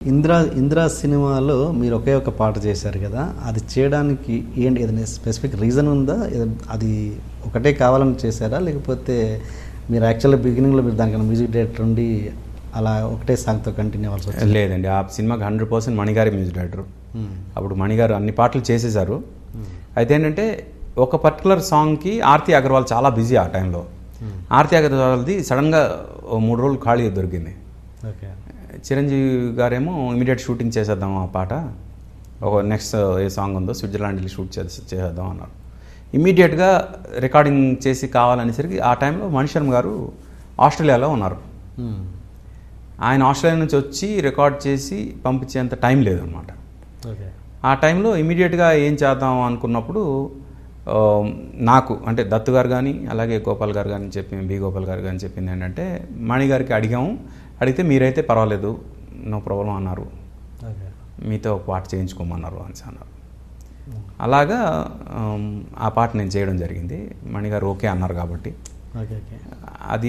ఇంద్రా ఇంద్రా సినిమాలో మీరు ఒకే ఒక పాట చేశారు కదా అది చేయడానికి ఏంటి ఏదైనా స్పెసిఫిక్ రీజన్ ఉందా ఏద- అది ఒకటే కావాలని చేశారా లేకపోతే మీరు యాక్చువల్గా బిగినింగ్లో మీరు దానికన్నా మ్యూజిక్ డైరెక్టర్ ఉండి అలా ఒకటే సాంగ్తో కంటిన్యూ అవ్వాల్సి వచ్చింది లేదండి ఆ సినిమాకి హండ్రెడ్ పర్సెంట్ మణిగారి మ్యూజిక్ డైరెక్టర్ అప్పుడు మణిగారు అన్ని పాటలు చేసేశారు అయితే ఏంటంటే ఒక పర్టికులర్ సాంగ్కి ఆర్తి అగర్వాల్ చాలా బిజీ ఆ టైంలో ఆర్తి అగర్వాల్ది సడన్గా ఓ మూడు రోజులు ఖాళీ దొరికింది ఓకే చిరంజీవి గారేమో ఇమీడియట్ షూటింగ్ చేసేద్దాం ఆ పాట ఒక నెక్స్ట్ ఏ సాంగ్ ఉందో స్విట్జర్లాండ్ వెళ్ళి షూట్ చేసి చేసేద్దాం అన్నారు ఇమీడియట్గా రికార్డింగ్ చేసి కావాలనేసరికి ఆ టైంలో మణిశర్మ గారు ఆస్ట్రేలియాలో ఉన్నారు ఆయన ఆస్ట్రేలియా నుంచి వచ్చి రికార్డ్ చేసి పంపించేంత టైం లేదనమాట ఓకే ఆ టైంలో ఇమీడియట్గా ఏం చేద్దాం అనుకున్నప్పుడు ఆ, నాకు అంటే దత్తు గారు కానీ అలాగే గోపాల్ గారు కానీ చెప్పి బి గోపాల్ గారు కానీ చెప్పింది ఏంటంటే మణి గారికి అడిగాము అడిగితే మీరైతే పర్వాలేదు నో ప్రాబ్లం అన్నారు ఓకే మీతో ఒక పాట చేయించుకోమన్నారు అని అన్నారు అలాగా ఆమ్, ఆ పాట నేను చేయడం జరిగింది మణి గారు ఓకే అన్నారు కాబట్టి ఓకే ఓకే అది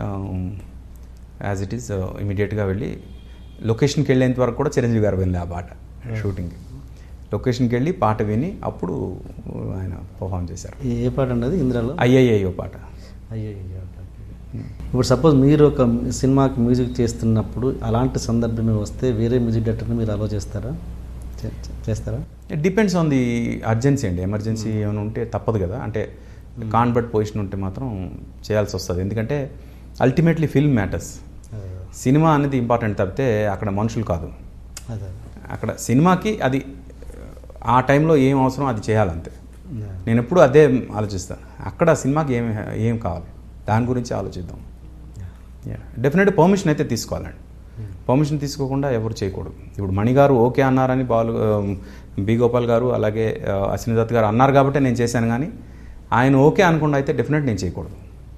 యాజ్ ఇట్ ఈస్ ఇమీడియట్గా వెళ్ళి లొకేషన్కి వెళ్ళేంత వరకు కూడా చిరంజీవి గారు వెళ్ళి ఆ పాట షూటింగ్కి లొకేషన్కి వెళ్ళి పాట విని అప్పుడు ఆయన పర్ఫామ్ చేశారు ఏ- ఏ పాట ఉన్నది ఇంద్రాలో అయ్యయ్యో పాట అయ్యో అయ్యో, ఓకే, ఓకే. ఇప్పుడు సపోజ్ మీరు ఒక సినిమాకి మ్యూజిక్ చేస్తున్నప్పుడు అలాంటి సందర్భం వస్తే వేరే మ్యూజిక్ డైరెక్టర్ని మీరు అలో చేస్తారా చే- చే- చేస్తారా it depends on the urgency అండి ఎమర్జెన్సీ ఏమైనా ఉంటే తప్పదు కదా అంటే కాన్బర్ట్ పొజిషన్ ఉంటే మాత్రం చేయాల్సి వస్తుంది ఎందుకంటే అల్టిమేట్లీ ఫిల్మ్ మ్యాటర్స్ సినిమా అనేది ఇంపార్టెంట్ తప్పితే అక్కడ మనుషులు కాదు అదే అక్కడ సినిమాకి అది ఆ టైంలో ఏం అవసరం అది చేయాలంతే అదే. నేను ఎప్పుడు అదే ఆలోచిస్తాను అక్కడ సినిమాకి ఏం ఏం కావాలి దాని గురించి ఆలోచిద్దాం డెఫినెట్ పర్మిషన్ అయితే తీసుకోవాలండి పర్మిషన్ తీసుకోకుండా ఎవరు చేయకూడదు ఇప్పుడు మణి గారు ఓకే అన్నారని బాలు బి గోపాల్ గారు అలాగే ఆ, అశ్విని దత్ గారు అన్నారు కాబట్టి నేను చేశాను కానీ ఆయన ఓకే అనకుండా అయితే డెఫినెట్ నేను చేయకూడదు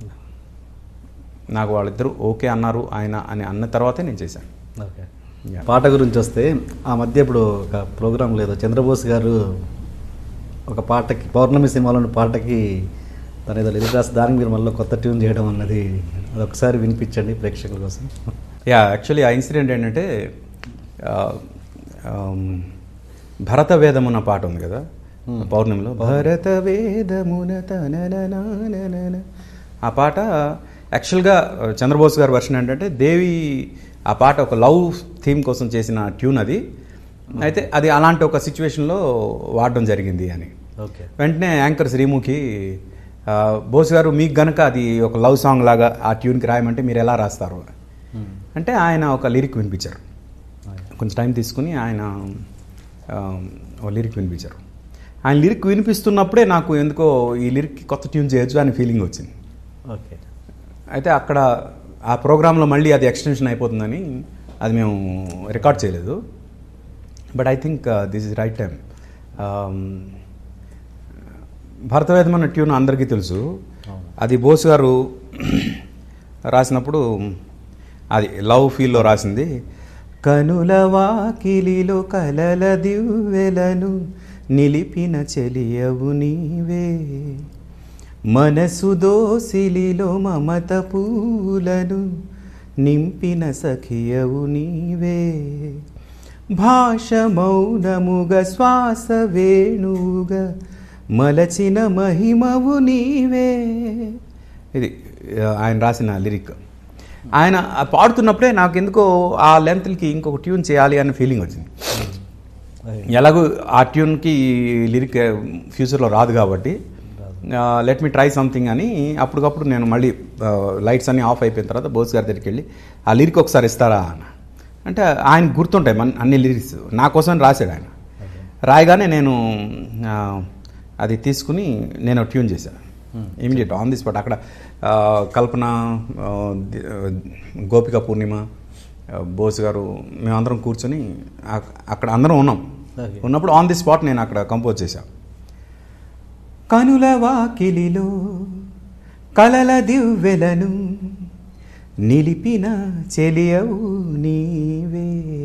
నాకు వాళ్ళిద్దరూ ఓకే అన్నారు ఆయన అని అన్న తర్వాతే నేను చేశాను ఓకే Yeah. పాట గురించి వస్తే ఆ మధ్య ఇప్పుడు ఒక ప్రోగ్రాం లేదు చంద్రబోస్ గారు ఒక పాటకి పౌర్ణమి సినిమాలోని పాటకి తన ఏదో లిరిక్ రాసి దానికి మీరు మళ్ళీ కొత్త ట్యూన్ చేయడం అన్నది అది ఒకసారి వినిపించండి ప్రేక్షకుల కోసం యా యాక్చువల్లీ ఆ ఇన్సిడెంట్ ఏంటంటే ఆ, ఆమ్, భరత వేదం అన్న పాట ఉంది కదా పౌర్ణమిలో భరత వేదమున తనననననన. ఆ పాట యాక్చువల్గా చంద్రబోస్ గారి వర్షన్ ఏంటంటే దేవి ఆ పాట ఒక లవ్ థీమ్ కోసం చేసిన ట్యూన్ అది అయితే అది అలాంటి ఒక సిచ్యువేషన్లో వాడడం జరిగింది అని ఓకే వెంటనే యాంకర్ శ్రీముఖి ఆ, బోస్ గారు మీకు గనక అది ఒక లవ్ సాంగ్ లాగా ఆ ట్యూన్కి రాయమంటే మీరు ఎలా రాస్తారు అంటే ఆయన ఒక లిరిక్ వినిపించారు కొంచెం టైం తీసుకుని ఆయన ఆ, ఒక లిరిక్ వినిపించారు ఆయన లిరిక్ వినిపిస్తున్నప్పుడే నాకు ఎందుకో ఈ లిరిక్కి కొత్త ట్యూన్ చేయొచ్చు అని ఫీలింగ్ వచ్చింది ఓకే అయితే అక్కడ ఆ ప్రోగ్రాంలో మళ్ళీ అది ఎక్స్టెన్షన్ అయిపోతుందని అది మేము రికార్డ్ చేయలేదు but I think this is right time Bharatavedam అన్న ట్యూన్ అందరికీ తెలుసు అది బోస్ గారు రాసినప్పుడు అది లవ్ ఫీల్లో రాసింది కనుల వాకిలిలో కలల దివ్వెలను నిలిపిన చెలియవు నీవే మనసు దోసిలిలో మమత పూలను నింపిన సఖియవు నీవే భాష మౌనముగా శ్వాస వేణువుగా మలచిన మహిమవు నీవే ఇది ఆ, ఆయన రాసిన లిరిక్ ఆయన ఆ పాడుతున్నప్పుడే నాకు ఎందుకో ఆ లెంత్కి ఇంకొక ట్యూన్ చేయాలి అనే ఫీలింగ్ వచ్చింది ఎలాగో ఆ ట్యూన్కి లిరిక్ ఫ్యూచర్లో రాదు కాబట్టి లెట్ మీ ట్రై సంథింగ్ అని అప్పటికప్పుడు నేను మళ్ళీ లైట్స్ అన్నీ ఆఫ్ అయిపోయిన తర్వాత బోస్ గారి దగ్గరికి వెళ్ళి ఆ లిరిక్ ఒకసారి ఇస్తారా అన్న అంటే ఆయన గుర్తుంటాయి మన అన్ని లిరిక్స్ నా కోసం రాశాడు ఆయన రాయగానే నేను ఆ, అది తీసుకుని నేను ట్యూన్ చేశాను ఇమీడియట్ ఆన్ ది స్పాట్ అక్కడ ఆ, కల్పన ఆ, ది- ఆ, గోపిక పూర్ణిమ ఆ, బోస్ గారు మేమందరం కూర్చొని అక్- అక్కడ అందరం ఉన్నాం Okay. ఉన్నప్పుడు ఆన్ ది స్పాట్ నేను అక్కడ కంపోజ్ చేశాను కనుల వాకిలిలో కలల దివ్వెలను నిలిపిన చెలియవు నీవే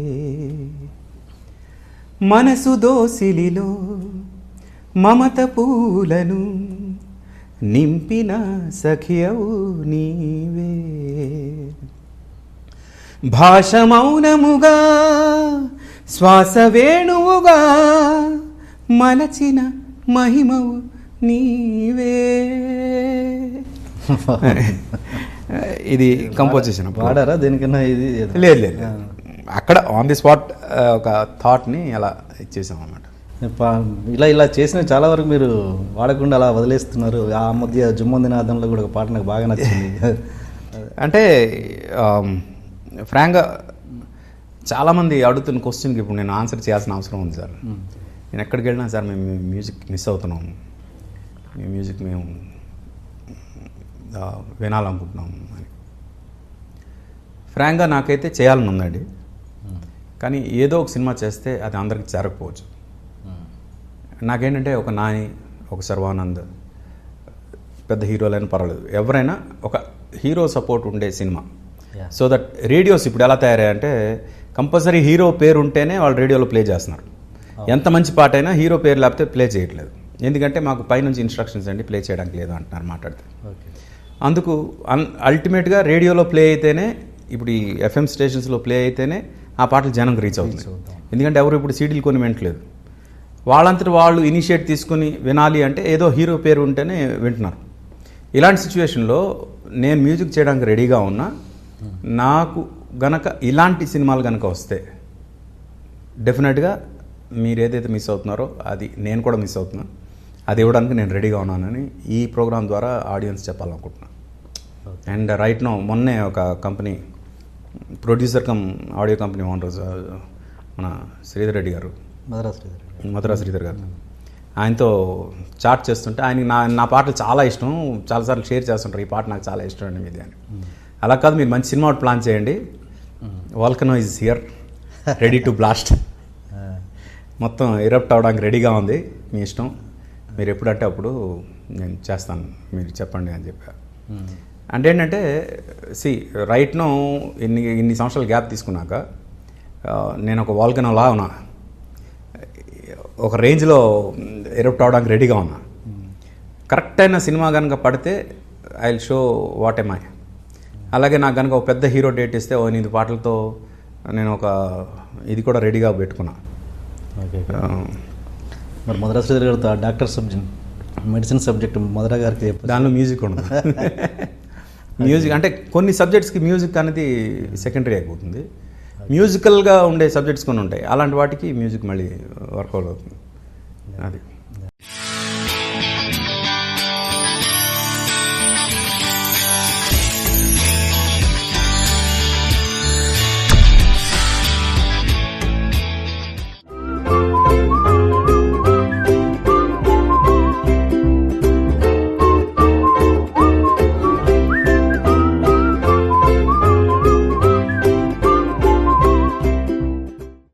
మనసు దోసిలిలో మమత పూలను నింపిన సఖియవు నీవే భాష మౌనముగా శ్వాస వేణువుగా మలచిన మహిమవు నీవే ఇది కంపోజ్ చేసిన వాడారా దేనికన్నా ఇది లేదు లేదు అక్కడ ఆన్ ది స్పాట్ ఒక థాట్ని అలా ఇచ్చేసాం అన్నమాట పా- ఇలా ఇలా చేసిన చాలా వరకు మీరు వాడకుండా అలా వదిలేస్తున్నారు ఆ మధ్య జుమ్మంది నాదంలో కూడా ఒక పాట నాకు బాగా నచ్చింది అంటే ఫ్రాంక్గా చాలామంది అడుగుతున్న క్వశ్చన్కి ఇప్పుడు నేను ఆన్సర్ చేయాల్సిన అవసరం ఉంది సార్ నేను ఎక్కడికి వెళ్ళినా సార్ మేము మీ మ్యూజిక్ మిస్ అవుతున్నాము మీ మ్యూజిక్ మేము ఆ, వినాలనుకుంటున్నాము అని ఫ్రాంక్గా నాకైతే చేయాలని ఉందండి కానీ ఏదో ఒక సినిమా చేస్తే అది అందరికి చేరకపోవచ్చు నాకేంటంటే ఒక నాని ఒక సర్వానంద్ పెద్ద హీరోలైనా పర్వాలేదు ఎవరైనా ఒక హీరో సపోర్ట్ ఉండే cinema Yeah. So that radios ఇప్పుడు ఎలా తయారయ్యాయంటే కంపల్సరీ హీరో పేరు ఉంటేనే వాళ్ళు రేడియోలో ప్లే చేస్తున్నారు ఎంత మంచి పాట అయినా హీరో పేరు లేకపోతే ప్లే చేయట్లేదు ఎందుకంటే మాకు పైనుంచి ఇన్స్ట్రక్షన్స్ అండి ప్లే చేయడానికి లేదు అంటున్నారు మాట్లాడితే ఓకే అందుకు అన్ అల్టిమేట్గా రేడియోలో ప్లే అయితేనే ఇప్పుడు ఈ ఎఫ్ఎం స్టేషన్స్లో ప్లే అయితేనే ఆ పాటలు జనంకి రీచ్ అవుతుంది ఎందుకంటే ఎవరు ఇప్పుడు సీడీలు కొని వినట్లేదు వాళ్ళంతటి వాళ్ళు ఇనిషియేట్ తీసుకుని వినాలి అంటే ఏదో హీరో పేరు ఉంటేనే వింటున్నారు ఇలాంటి సిచ్యువేషన్లో నేను మ్యూజిక్ చేయడానికి రెడీగా ఉన్నా నాకు గనక ఇలాంటి సినిమాలు గనక వస్తే డెఫినెట్గా మీరు ఏదైతే మిస్ అవుతున్నారో అది నేను కూడా మిస్ అవుతున్నా అది ఇవ్వడానికి నేను రెడీగా ఉన్నానని ఈ ప్రోగ్రామ్ ద్వారా ఆడియన్స్ చెప్పాలనుకుంటున్నాను అండ్ రైట్ నో మొన్నే ఒక company producer cum audio company owner మన శ్రీధర్ రెడ్డి గారు మద్రాస్ శ్రీధర్ రెడ్డి. మధురా శ్రీధర్ గారు ఆయనతో చాట్ చేస్తుంటే ఆయనకి నా నా పాటలు చాలా ఇష్టం చాలాసార్లు షేర్ చేస్తుంటారు ఈ పాట నాకు చాలా ఇష్టం అండి మీది అని అలా కాదు మీరు మంచి సినిమా ఒకటి ప్లాన్ చేయండి volcano is here ready to blast ఆ, మొత్తం ఎరప్ట్ అవడానికి రెడీగా ఉంది మీ ఇష్టం మీరు ఎప్పుడంటే అప్పుడు నేను చేస్తాను మీరు చెప్పండి అని చెప్పారు ఉమ్, అంటే ఏంటంటే సి రైట్ను ఇన్ని ఇన్ని సంవత్సరాలు గ్యాప్ తీసుకున్నాక ఆ, నేను ఒక వాల్కనోలా ఉన్నా ఒక రేంజ్లో ఎరప్ట్ అవడానికి రెడీగా ఉన్నా కరెక్ట్ అయిన సినిమా కనుక పడితే I will show what am I అలాగే నాకు కనుక ఒక పెద్ద హీరో డేట్ ఇస్తే ఓ ఎనిమిది పాటలతో నేను ఒక ఇది కూడా రెడీగా పెట్టుకున్నా ఓకే ఆ, మరి మధురా శ్రీధర్ గారితో ఆ doctor subject medicine subject Madhura గారికి చెప్పు. దానిలో మ్యూజిక్ ఉండదు మ్యూజిక్ అంటే కొన్ని సబ్జెక్ట్స్కి మ్యూజిక్ అనేది సెకండరీ అయిపోతుంది మ్యూజికల్గా ఉండే సబ్జెక్ట్స్ కొన్ని ఉంటాయి అలాంటి వాటికి మ్యూజిక్ మళ్ళీ వర్కౌట్ అవుతుంది అది